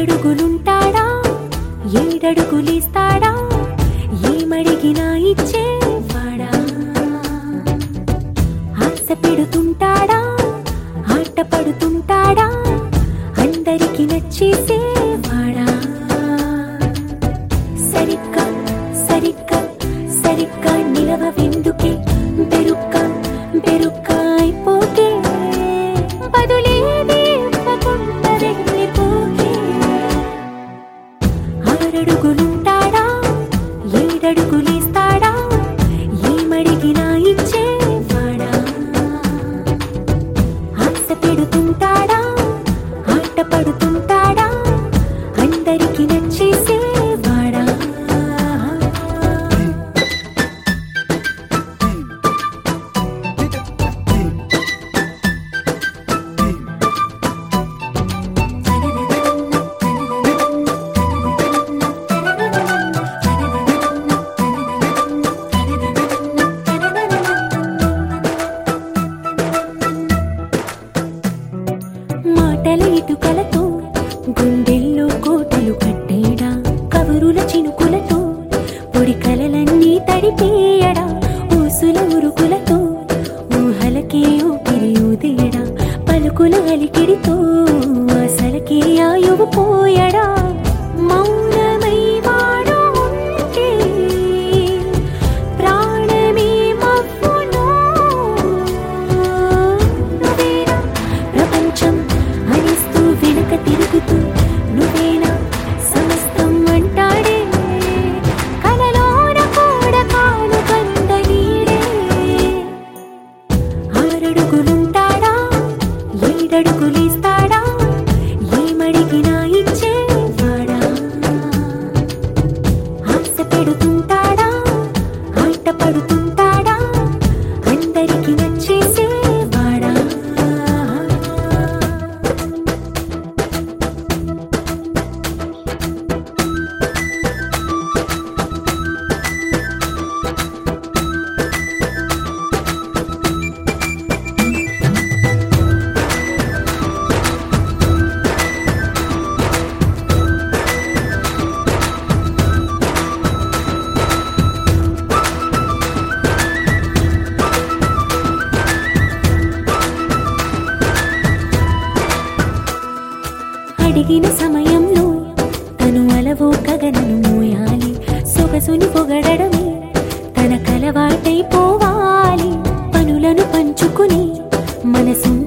ఆరడుగులుంటాడా ఏడడుగులిస్తాడా ఏమడిగినా ఇచ్చేవాడా ఆశ పెడుతుంటాడా ఆట పడుతుంటాడా అందరికి నచ్చేసేవాడా సరిగ్గా సరిగ్గా సరిగ్గా నిలవెందుకే బెరుక్క బెరుక్క అయిపోకే బదులేది ఇవ్వకుండా వెళ్ళిపోకే ఆరడుగులుంటాడా ఏడడుగులేస్తాడా ఏమడిగినా ఇచ్చేవాడా ఆశ పెడుతుంటాడా ఆట పడుతుంటాడా అందరికి నచ్చేసేవాడా మాటల ఇటుకలతో గుండెల్లో కోటలు కట్టేడా కవరుల చినుకులతో పొడి కలలన్నీ తడిపేయడా ఊసుల ఉరుకులతో ఊహలకే ఊపిరి ఊదేయడా పలుకుల అలికిడితో అసలకే ఆయువు పోయడా మౌనమై వాడు ఉంటే ప్రాణమే మవ్వును నువ్వేనా ప్రపంచం అనిస్తూ వెనుక తిరుగుతూ నువ్వేనా సమస్తం అంటాడే కలలోన కూడా కాను కంద నీడే ఆరడుగులుంటాడా ఏడడుగులేస్తాడా ఏమడిగినా ఇచ్చేవాడా ఆశ పెడుతుంటాడా ఆట పడుతుంటాడా అందరికి నచ్చేసేవాడా అడిగిన సమయంలో తను అలవో గగనను మోయాలి సొగసుని పొగడమే తన కలవాటైపోవాలి పనులను పంచుకుని మనసున్న